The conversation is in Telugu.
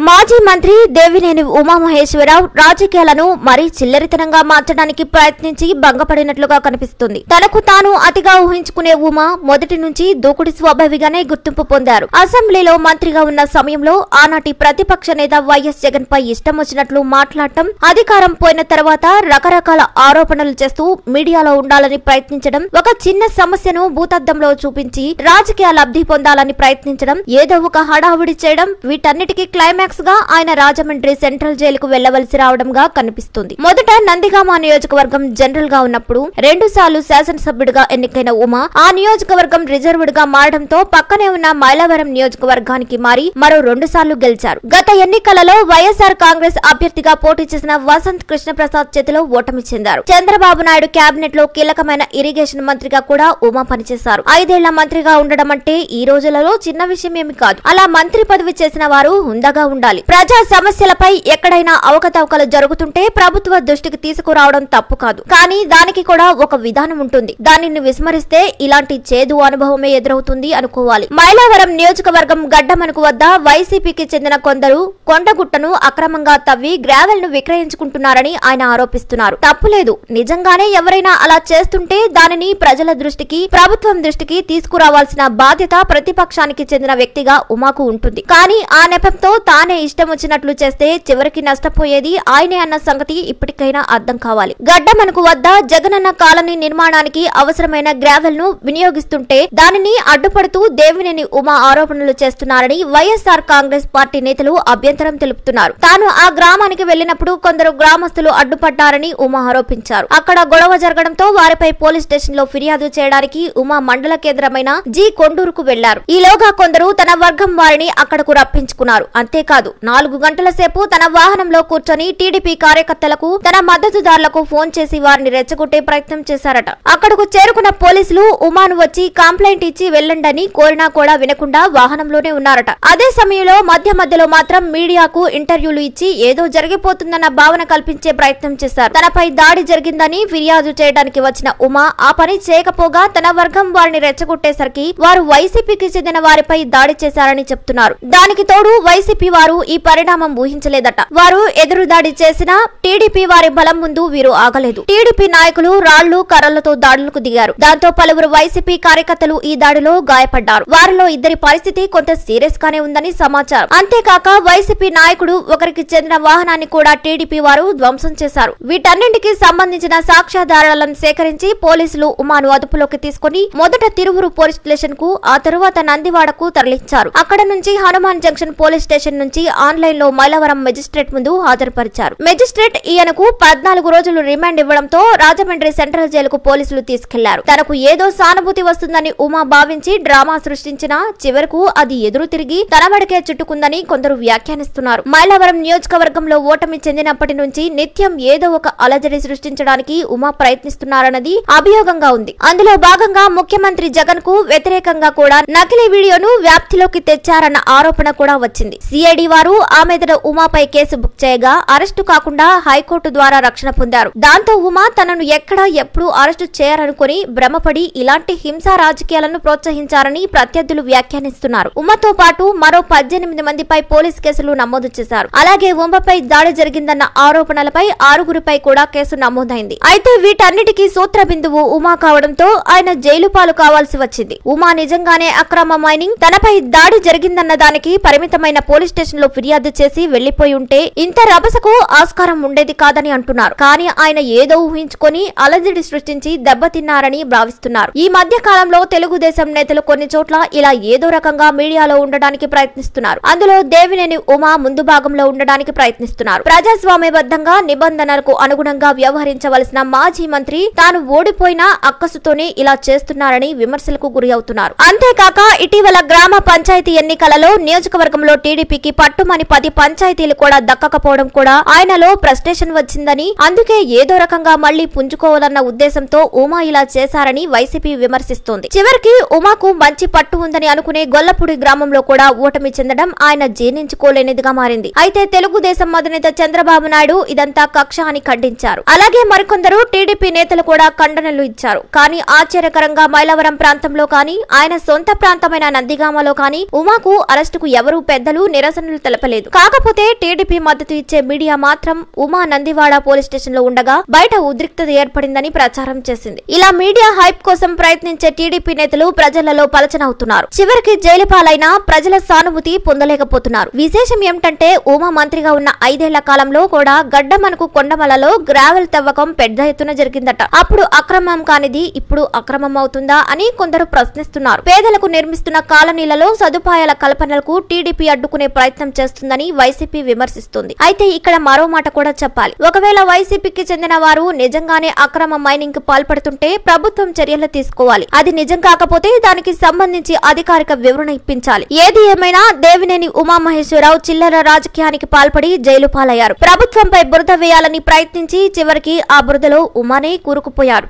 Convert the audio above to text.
మాజీ మంత్రి దేవినేని ఉమామహేశ్వరరావు రాజకీయాలను మరీ చిల్లరితనంగా మార్చడానికి ప్రయత్నించి భంగపడినట్లుగా కనిపిస్తుంది తనకు తాను అతిగా ఊహించుకునే ఉమా మొదటి నుంచి దూకుడు స్వభావిగానే గుర్తింపు పొందారు అసెంబ్లీలో మంత్రిగా ఉన్న సమయంలో ఆనాటి ప్రతిపక్ష నేత వైఎస్ జగన్ పై ఇష్టం వచ్చినట్లు మాట్లాడటం అధికారం పోయిన తర్వాత రకరకాల ఆరోపణలు చేస్తూ మీడియాలో ఉండాలని ప్రయత్నించడం ఒక చిన్న సమస్యను భూతద్దంలో చూపించి రాజకీయ లబ్ధి పొందాలని ప్రయత్నించడం ఏదో ఒక హడావుడి చేయడం వీటన్నిటికీ క్లైమాక్స్ గా ఆయన రాజమండ్రి సెంట్రల్ జైలుకు వెళ్లవలసి రావడంగా కనిపిస్తుంది మొదట నందిగామ నియోజకవర్గం జనరల్ గా ఉన్నప్పుడు రెండు సార్లు శాసనసభ్యుడిగా ఎన్నికైన ఉమా ఆ నియోజకవర్గం రిజర్వ్డ్ గా మారడంతో పక్కనే ఉన్న మైలవరం నియోజకవర్గానికి మారి మరో రెండు సార్లు గెలిచారు గత ఎన్నికలలో వైఎస్ఆర్ కాంగ్రెస్ అభ్యర్థిగా పోటీ చేసిన వసంత్ కృష్ణప్రసాద్ చేతిలో ఓటమి చెందారు చంద్రబాబు నాయుడు కేబినెట్ లో కీలకమైన ఇరిగేషన్ మంత్రిగా కూడా ఉమా పనిచేశారు ఐదేళ్ల మంత్రిగా ఉండడం అంటే ఈ రోజులలో చిన్న విషయం ఏమి కాదు అలా మంత్రి పదవి చేసిన వారు హుందాగా ఉండాలి ప్రజా సమస్యలపై ఎక్కడైనా అవకతవకలు జరుగుతుంటే ప్రభుత్వ దృష్టికి తీసుకురావడం తప్పు కాదు కానీ దానికి కూడా ఒక విధానం ఉంటుంది దానిని విస్మరిస్తే ఇలాంటి చేదు అనుభవమే ఎదురవుతుంది అనుకోవాలి మైలావరం నియోజకవర్గం గడ్డమనుకు వద్ద వైసీపీకి చెందిన కొందరు కొండగుట్టను అక్రమంగా తవ్వి గ్రావెల్ ను విక్రయించుకుంటున్నారని ఆయన ఆరోపిస్తున్నారు తప్పులేదు నిజంగానే ఎవరైనా అలా చేస్తుంటే దానిని ప్రజల దృష్టికి ప్రభుత్వం దృష్టికి తీసుకురావాల్సిన బాధ్యత ప్రతిపక్షానికి చెందిన వ్యక్తిగా ఉమాకు ఉంటుంది కానీ ఆ నెపంతో తానే ఇష్టం వచ్చినట్లు చేస్తే చివరికి నష్టపోయేది ఆయనే అన్న సంగతి ఇప్పటికైనా అర్థం కావాలి గడ్డమనుకు వద్ద జగనన్న కాలనీ నిర్మాణానికి అవసరమైన గ్రావెల్ ను వినియోగిస్తుంటే దానిని అడ్డుపడుతూ దేవినేని ఉమా ఆరోపణలు చేస్తున్నారని వైఎస్ఆర్ కాంగ్రెస్ పార్టీ నేతలు అభ్యంతరం తెలుపుతున్నారు తాను ఆ గ్రామానికి వెళ్లినప్పుడు కొందరు గ్రామస్తులు అడ్డుపడ్డారని ఉమా ఆరోపించారు అక్కడ గొడవ జరగడంతో వారిపై పోలీస్ స్టేషన్ లో ఫిర్యాదు చేయడానికి ఉమా మండల కేంద్రమైన జి కొండూరుకు వెళ్లారు ఈలోగా కొందరు తన వర్గం వారిని అక్కడకు రప్పించుకున్నారు అంతేకాదు నాలుగు గంటల సేపు తన వాహనంలో కూర్చొని టీడీపీ కార్యకర్తలకు తన మద్దతుదారులకు ఫోన్ చేసి వారిని రెచ్చగొట్టే ప్రయత్నం చేశారట అక్కడకు చేరుకున్న పోలీసులు ఉమాను వచ్చి కంప్లైంట్ ఇచ్చి వెళ్ళండని కోరినా కూడా వినకుండా వాహనంలోనే ఉన్నారట అదే సమయంలో మధ్య మధ్యలో మాత్రం మీడియాకు ఇంటర్వ్యూలు ఇచ్చి ఏదో జరిగిపోతుందన్న భావన కల్పించే ప్రయత్నం చేశారు తనపై దాడి జరిగిందని ఫిర్యాదు చేయడానికి వచ్చిన ఉమా ఆ పని చేయకపోగా తన వర్గం వారిని రెచ్చగొట్టేసరికి వారు వైసీపీకి చెందిన వారిపై దాడి చేశారని చెప్తున్నారు దానికి తోడు వైసీపీ వారు ఈ పరిణామం ఊహించలేదట వారు ఎదురు దాడి చేసినా టీడీపీ వారి బలం ముందు వీరు ఆగలేదు టీడీపీ నాయకులు రాళ్లు కర్రలతో దాడులకు దిగారు దాంతో పలువురు వైసీపీ కార్యకర్తలు ఈ దాడిలో గాయపడ్డారు వారిలో ఇద్దరి పరిస్థితి కొంత సీరియస్ గానే ఉందని సమాచారం అంతేకాక వైసీపీ నాయకుడు ఒకరికి చెందిన వాహనాన్ని కూడా టీడీపీ వారు ధ్వంసం చేశారు వీటన్నింటికి సంబంధించిన సాక్ష్యాధారాలను సేకరించి పోలీసులు ఉమాను అదుపులోకి తీసుకుని మొదట తిరువురు పోలీస్ స్టేషన్ కు ఆ తరువాత నందివాడకు తరలించారు అక్కడ నుంచి హనుమాన్ జంక్షన్ పోలీస్ స్టేషన్ నుంచి ఆన్లైన్ లో మైలవరం మెజిస్ట్రేట్ ముందు హాజరుపరిచారు మెజిస్ట్రేట్ ఈయనకు పద్నాలుగు రోజులు రిమాండ్ ఇవ్వడంతో రాజమండ్రి సెంట్రల్ జైలుకు పోలీసులు తీసుకెళ్లారు తనకు ఏదో సానుభూతి వస్తుందని ఉమా భావించి డ్రామా సృష్టించినా చివరకు అది ఎదురు తిరిగి తనవడికే చుట్టుకుందని కొందరు వ్యాఖ్యానిస్తున్నారు మైలవరం నియోజకవర్గంలో ఓటమి చెందినప్పటి నుంచి నిత్యం ఏదో ఒక అలజడి సృష్టించడానికి ఉమా ప్రయత్నిస్తున్నారన్నది అభియోగంగా ఉంది అందులో భాగంగా ముఖ్యమంత్రి జగన్ కు వ్యతిరేకంగా కూడా నకిలీ వీడియోను వ్యాప్తిలోకి తెచ్చారన్న ఆరోపణ కూడా వచ్చింది సిఐడి వారు ఆ మీదట ఉమాపై కేసు బుక్ చేయగా అరెస్టు కాకుండా హైకోర్టు ద్వారా రక్షణ పొందారు దాంతో ఉమా తనను ఎక్కడ ఎప్పుడు అరెస్టు చేయరనుకుని భ్రమపడి ఇలాంటి హింసా రాజకీయాలను ప్రోత్సహించారని ప్రత్యర్థులు వ్యాఖ్యానిస్తున్నారు ఉమతో పాటు మరో పద్దెనిమిది మందిపై పోలీస్ కేసులు నమోదు చేశారు అలాగే ఉమపై దాడి జరిగిందన్న ఆరోపణలపై ఆరుగురిపై కూడా కేసు నమోదైంది అయితే వీటన్నిటికీ సూత్ర బిందువు ఉమా కావడంతో ఆయన జైలు పాలు కావాల్సి వచ్చింది ఉమా నిజంగానే అక్రమ మైనింగ్ తనపై దాడి జరిగిందన్న దానికి పరిమితమైన పోలీస్ స్టేషన్ లో ఫిర్యాదు చేసి వెళ్లిపోయి ఉంటే ఇంత రభసకు ఆస్కారం ఉండేది కాదని అంటున్నారు కానీ ఆయన ఏదో ఊహించుకొని అలజడి సృష్టించి దెబ్బతిన్నారని భావిస్తున్నారు ఈ మధ్య కాలంలో తెలుగుదేశం నేతలు కొన్ని చోట్ల ఇలా ఏదో రకంగా మీడియాలో ఉండడానికి ప్రయత్నిస్తున్నారు అందులో దేవినేని ఉమా ముందు భాగంలో ఉండడానికి ప్రయత్నిస్తున్నారు ప్రజాస్వామ్యబద్ధంగా నిబంధనలకు అనుగుణంగా వ్యవహరించవలసిన మాజీ మంత్రి తాను ఓడిపోయిన అక్కసుతోనే ఇలా చేస్తున్నారని విమర్శలకు గురి అవుతున్నారు అంతేకాక ఇటీవల గ్రామ పంచాయతీ ఎన్నికలలో నియోజకవర్గంలో టీడీపీకి పట్టుమని పది పంచాయతీలు కూడా దక్కకపోవడం కూడా ఆయనలో ఫ్రస్ట్రేషన్ వచ్చిందని అందుకే ఏదో రకంగా మళ్లీ పుంజుకోవాలన్న ఉద్దేశంతో ఉమా ఇలా చేశారని వైసీపీ విమర్శిస్తోంది చివరికి ఉమాకు మంచి పట్టు ఉందని అనుకునే గొల్లపూడి గ్రామంలో కూడా ఓటమి చెందడం ఆయన జీర్ణించుకోలేనిదిగా మారింది అయితే తెలుగుదేశం అధినేత చంద్రబాబు నాయుడు ఇదంతా కక్ష అని ఖండించారు అలాగే మరికొందరు టీడీపీ నేతలు కూడా ఖండనలు ఇచ్చారు కానీ ఆశ్చర్యకరంగా మైలవరం ప్రాంతంలో కానీ ఆయన సొంత ప్రాంతమైన నందిగామలో కానీ ఉమాకు అరెస్టుకు ఎవరూ పెద్దలు నిరసనలు పేర్లు తెలపలేదు కాకపోతే టీడీపీ మద్దతు ఇచ్చే మీడియా మాత్రం ఉమా నందివాడ పోలీస్ స్టేషన్ లో ఉండగా బయట ఉద్రిక్తత ఏర్పడిందని ప్రచారం చేసింది ఇలా మీడియా హైప్ కోసం ప్రయత్నించే టీడీపీ నేతలు ప్రజలలో పలచనవుతున్నారు చివరికి జైలు పాలైన ప్రజల సానుభూతి పొందలేకపోతున్నారు విశేషం ఏమిటంటే ఉమా మంత్రిగా ఉన్న ఐదేళ్ల కాలంలో కూడా గడ్డమనకు కొండమలలో గ్రావెల్ తవ్వకం పెద్ద ఎత్తున జరిగిందట అప్పుడు అక్రమం కానిది ఇప్పుడు అక్రమం అవుతుందా అని కొందరు ప్రశ్నిస్తున్నారు పేదలకు నిర్మిస్తున్న కాలనీలలో సదుపాయాల కల్పనలకు టీడీపీ అడ్డుకునే ప్రయత్నం చేస్తుందని వైసీపీ విమర్శిస్తుంది అయితే ఇక్కడ మరో మాట కూడా చెప్పాలి ఒకవేళ వైసీపీకి చెందిన వారు నిజంగానే అక్రమ మైనింగ్ కు పాల్పడుతుంటే ప్రభుత్వం చర్యలు తీసుకోవాలి అది నిజం కాకపోతే దానికి సంబంధించి అధికారిక వివరణ ఇప్పించాలి ఏది ఏమైనా దేవినేని ఉమామహేశ్వరరావు చిల్లర రాజకీయానికి పాల్పడి జైలు పాలయ్యారు ప్రభుత్వంపై బురద వేయాలని ప్రయత్నించి చివరికి ఆ బురదలో ఉమానే కూరుకుపోయారు